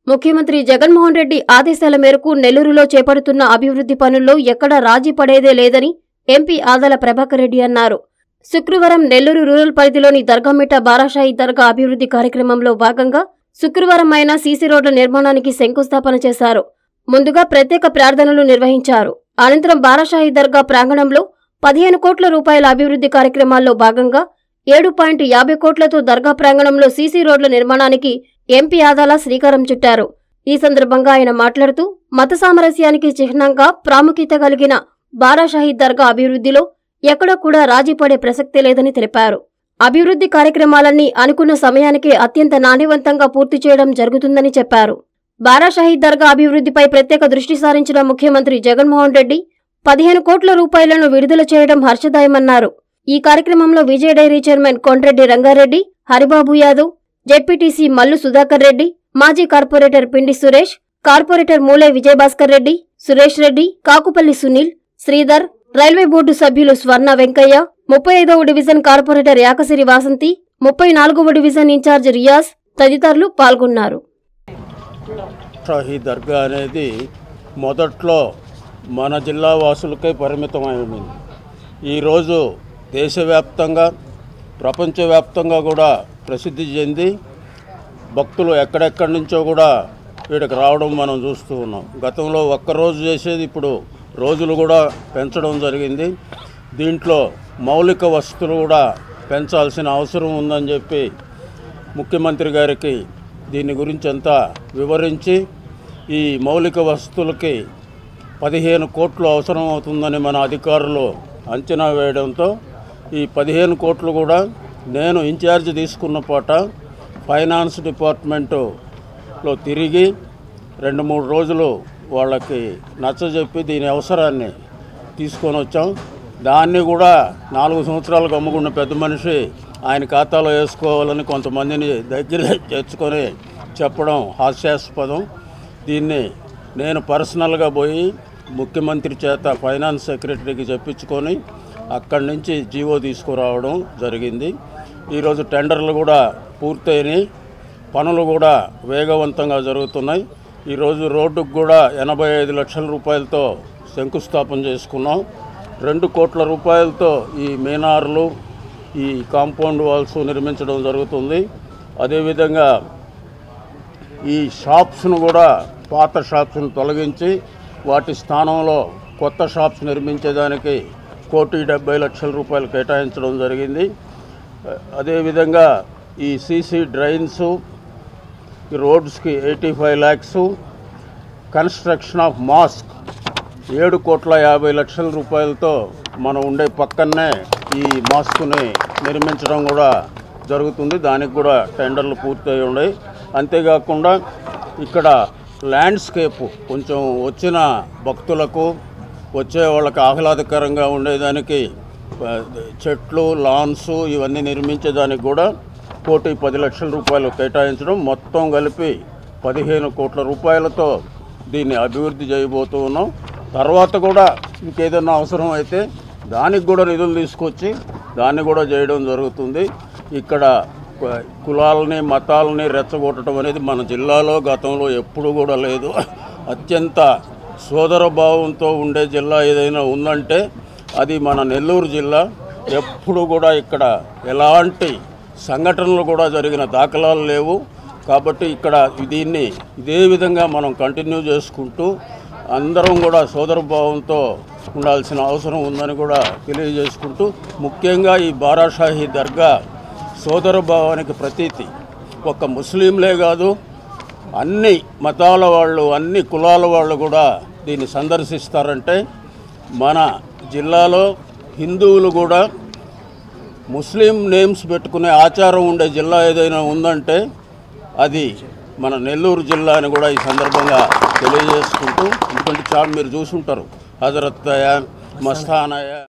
ముఖ్యమంత్రి జగన్మోహన్ రెడ్డి ఆదేశాల మేరకు నెల్లూరులో చేపడుతున్న అభివృద్ధి పనుల్లో ఎక్కడా రాజీ పడేదే లేదని ఎంపీ ఆదల ప్రభాకర్ రెడ్డి అన్నారు శుక్రవారం నెల్లూరు రూరల్ పరిధిలోని దర్గామిట్ట బారాషాయి దర్గా అభివృద్ధి కార్యక్రమంలో భాగంగా శుక్రవారం ఆయన సీసీ రోడ్ల నిర్మాణానికి శంకుస్థాపన చేశారు ముందుగా ప్రత్యేక ప్రార్థనలు నిర్వహించారు అనంతరం బారాషాహి దర్గా ప్రాంగణంలో పదిహేను కోట్ల రూపాయల అభివృద్ధి కార్యక్రమాల్లో భాగంగా ఏడు పాయింట్ యాభై కోట్లతో దర్గా ప్రాంగణంలో సీసీ రోడ్ల నిర్మాణానికి ఎంపీ ఆదాల శ్రీకారం చుట్టారు ఈ సందర్భంగా ఆయన మాట్లాడుతూ మత సామరస్యానికి చిహ్నంగా ప్రాముఖ్యత కలిగిన బారాషాహి దర్గా అభివృద్ధిలో ఎక్కడా కూడా రాజీ పడే ప్రసక్తే లేదని తెలిపారు అభివృద్ధి కార్యక్రమాలన్నీ అనుకున్న సమయానికే అత్యంత నాణ్యవంతంగా పూర్తి చేయడం జరుగుతుందని చెప్పారు బారాషాహి దర్గా అభివృద్ధిపై ప్రత్యేక దృష్టి సారించిన ముఖ్యమంత్రి జగన్మోహన్ రెడ్డి పదిహేను కోట్ల రూపాయలను విడుదల చేయడం హర్షదాయమన్నారు ఈ కార్యక్రమంలో Vijaya dairy chairman Kondreddy Rangareddy Haribabu Yadav ZPTC Mallu Sudhakar Reddy మాజీ corporator Pindi Suresh corporator Moole Vijayabhaskar Reddy Suresh Reddy Kakupalli Sunil Sridhar railway board సభ్యులు స్వర్ణ వెంకయ్య ముప్పై ఐదవ డివిజన్ కార్పొరేటర్ యాకసిరి వాసంతి ముప్పై నాలుగవ డివిజన్ ఇన్ఛార్జ్ రియాజ్ తదితరులు పాల్గొన్నారు షాహీ దర్గా అనేది మొదట్లో మన జిల్లా వాసులకే పరిమితమై ఉండింది ఈరోజు దేశవ్యాప్తంగా ప్రపంచవ్యాప్తంగా కూడా ప్రసిద్ధి చెంది భక్తులు ఎక్కడెక్కడి నుంచో కూడా వీడికి రావడం మనం చూస్తూ ఉన్నాం గతంలో ఒక్కరోజు చేసేది ఇప్పుడు రోజులు కూడా పెంచడం జరిగింది దీంట్లో మౌలిక వసతులు కూడా పెంచాల్సిన అవసరం ఉందని చెప్పి ముఖ్యమంత్రి గారికి దీని గురించి అంతా వివరించి ఈ మౌలిక వసతులకి పదిహేను కోట్లు అవసరం అవుతుందని మన అధికారులు అంచనా వేయడంతో ఈ పదిహేను కోట్లు కూడా నేను ఇన్ఛార్జ్ తీసుకున్న పాట ఫైనాన్స్ డిపార్ట్మెంటులో తిరిగి రెండు మూడు రోజులు వాళ్ళకి నచ్చజెప్పి దీని అవసరాన్ని తీసుకొని వచ్చాం దాన్ని కూడా నాలుగు సంవత్సరాలకు అమ్ముకున్న పెద్ద మనిషి ఆయన ఖాతాలో వేసుకోవాలని కొంతమందిని దగ్గర తెచ్చుకొని చెప్పడం హాస్యాస్పదం దీన్ని నేను పర్సనల్గా పోయి ముఖ్యమంత్రి చేత ఫైనాన్స్ సెక్రటరీకి చెప్పించుకొని అక్కడి నుంచి జీవో తీసుకురావడం జరిగింది ఈరోజు టెండర్లు కూడా పూర్తయినాయి పనులు కూడా వేగవంతంగా జరుగుతున్నాయి ఈరోజు రోడ్డుకు కూడా ఎనభై ఐదు లక్షల రూపాయలతో శంకుస్థాపన చేసుకున్నాం రెండు కోట్ల రూపాయలతో ఈ మీనార్లు ఈ కాంపౌండ్ వాల్స్ నిర్మించడం జరుగుతుంది అదేవిధంగా ఈ షాప్స్ను కూడా పాత షాప్స్ను తొలగించి వాటి స్థానంలో కొత్త షాప్స్ నిర్మించేదానికి కోటి డెబ్బై లక్షల రూపాయలు కేటాయించడం జరిగింది అదేవిధంగా ఈ సీసీ డ్రైన్స్ ఈ రోడ్స్కి eighty five lakhs construction of mosque ఏడు కోట్ల యాభై లక్షల రూపాయలతో మనం ఉండే పక్కనే ఈ మాస్క్ని నిర్మించడం కూడా జరుగుతుంది దానికి కూడా టెండర్లు పూర్తయి ఉన్నాయి అంతేకాకుండా ఇక్కడ ల్యాండ్స్కేప్ కొంచెం వచ్చిన భక్తులకు వచ్చే వాళ్ళకి ఆహ్లాదకరంగా ఉండేదానికి ఆ, చెట్లు లాన్స్ ఇవన్నీ నిర్మించేదానికి కూడా కోటి పది లక్షల రూపాయలు కేటాయించడం మొత్తం కలిపి పదిహేను కోట్ల రూపాయలతో దీన్ని అభివృద్ధి చేయబోతూ ఉన్నాం తర్వాత కూడా ఇంకేదైనా అవసరం అయితే దానికి కూడా నిధులు తీసుకొచ్చి దాన్ని కూడా చేయడం జరుగుతుంది ఇక్కడ కు- కులాలని మతాలని రెచ్చగొట్టడం అనేది మన జిల్లాలో గతంలో ఎప్పుడు కూడా లేదు అత్యంత సోదర భావంతో ఉండే జిల్లా ఏదైనా ఉందంటే అది మన నెల్లూరు జిల్లా ఎప్పుడు కూడా ఇక్కడ ఎలాంటి సంఘటనలు కూడా జరిగిన దాఖలాలు లేవు కాబట్టి ఇక్కడ దీన్ని ఇదే విధంగా మనం కంటిన్యూ చేసుకుంటూ అందరం కూడా సోదరభావంతో ఉండాల్సిన అవసరం ఉందని కూడా తెలియజేసుకుంటూ ముఖ్యంగా ఈ బారాషాహి దర్గా సోదరభావానికి ప్రతీతి ఒక ముస్లింలే కాదు అన్ని మతాల వాళ్ళు అన్ని కులాల వాళ్ళు కూడా దీన్ని సందర్శిస్తారంటే మన జిల్లాలో హిందువులు కూడా ముస్లిం నేమ్స్ పెట్టుకునే ఆచారం ఉండే జిల్లా ఏదైనా ఉందంటే అది మన నెల్లూరు జిల్లా అని కూడా ఈ సందర్భంగా తెలియజేసుకుంటూ ఎందుకంటే చాలా మీరు చూసుంటారు హజరత్తయ్య మస్తానయ్య